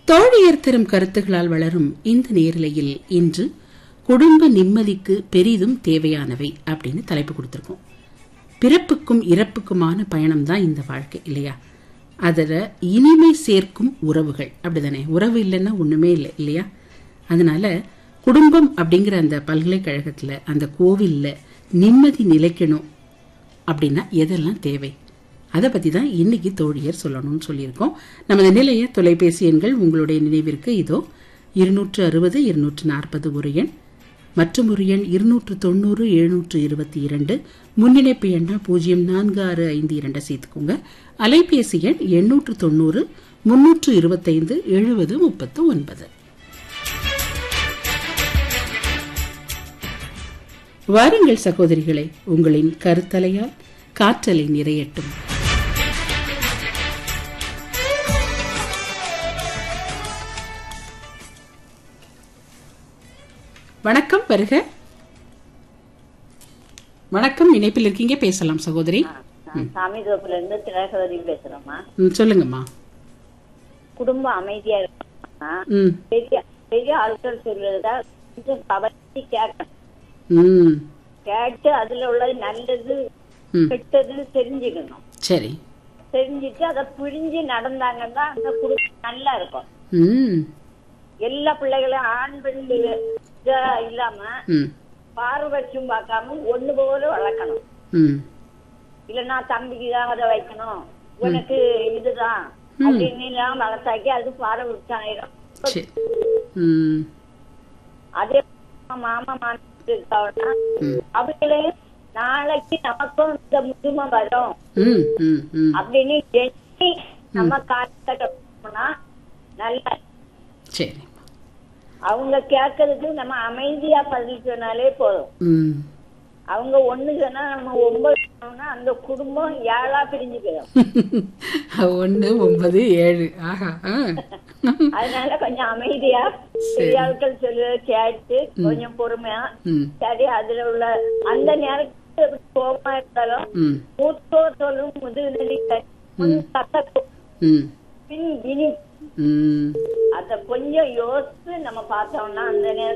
தோழியர் தரும் கருத்துகளால் வளரும் இந்த நேரலையில் இன்று குடும்ப நிம்மதிக்கு பெரிதும் தேவையானவை அப்படின்னு தலைப்பு கொடுத்திருக்கோம் பிறப்புக்கும் இறப்புக்குமான பயணம் தான் இந்த வாழ்க்கை இல்லையா அதில் இனிமை சேர்க்கும் உறவுகள் அப்படிதானே உறவு இல்லைன்னா ஒண்ணுமே இல்லை இல்லையா அதனால குடும்பம் அப்படிங்கிற அந்த பல்கலைக்கழகத்துல அந்த கோவில்ல நிம்மதி நிலைக்கணும் அப்படின்னா எதெல்லாம் தேவை அதை பத்தி தான் இன்னைக்கு தோழியர் சொல்லணும்னு சொல்லியிருக்கோம் நமது நிலைய தொலைபேசி எண்கள் உங்களுடைய நினைவிற்கு இதோ இருநூற்று அறுபது இருநூற்று நாற்பது ஒரு எண் மற்றும் ஒரு எண் இருநூற்று தொண்ணூறு எழுநூற்று இருபத்தி இரண்டு முன்னிணைப்பு எண்ணா பூஜ்ஜியம் நான்கு ஆறு ஐந்து இரண்டை சேர்த்துக்கோங்க அலைபேசி எண் எண்ணூற்று தொண்ணூறு முன்னூற்று இருபத்தைந்து எழுபது முப்பத்து ஒன்பது வாருங்கள் சகோதரிகளே உங்களின் கருத்தலையால் காற்றலை நிறையட்டும் வணக்கம் வருக வணக்கம் இணைப்பில் இருக்கீங்க பேசலாம் சகோதரி சாமி தோப்புல இருந்து திலகவதி பேசுறோம்மா ம், சொல்லுங்கம்மா குடும்பம் அமைதியா இருக்கணும்னா ம் பெரிய பெரிய ஆட்கள் சொல்றதா கொஞ்சம் கவனிச்சு கேட்கணும் ம் கேட்டு அதுல உள்ளது நல்லது ம். கெட்டது தெரிஞ்சுக்கணும் சரி தெரிஞ்சுட்டு அதை புரிஞ்சு நடந்தாங்கன்னா அந்த குடும்பம் நல்லா இருக்கும் ம் எல்லா பிள்ளைகளும் ஆண் பெண் இதா இல்லாம ம் பாரபட்சம் பார்க்காம ஒண்ணு போல வளர்க்கணும் ம் இல்லைன்னா தம்பிக்கு தான் அதை வைக்கணும் உனக்கு இதுதான் அப்படின்னு எல்லாம் வளர்த்தாக்கி அது பாரபட்சம் ஆயிரும் சரி ம் அதே மாமா மாநில ம் அவங்களே நாளைக்கு நமக்கும் இந்த முதுமை வரும் ம் ம் ம் அப்படின்னு எண்ணி நம்ம காலத்தை நல்லா சரி அவங்க கேட்கறதுக்கு நம்ம அமைதியா பதில் சொன்னாலே போதும் ம் அவங்க ஒண்ணு சொன்னா நம்ம ஒன்பது சொன்னோம்னா அந்த குடும்பம் ஏழா பிரிஞ்சு போயிடும் ஒன்று ஒன்பது ஏழு ஆஹா ஆ. அதனால கொஞ்சம் அமைதியா பெரியாட்கள் சொல்லுறத கேட்டு கொஞ்சம் பொறுமையா ம் சரி அதுல உள்ள அந்த நேரத்துக்கு கோபமா இருந்தாலும் ம் மூத்தோர் சொல்லும் முதுகுநிலை கத்தக்கும் ம் பின் இனி ம் அத கொஞ்சம் யோசிச்சு நம்ம பார்த்தோம்னா அந்த நேரத்துல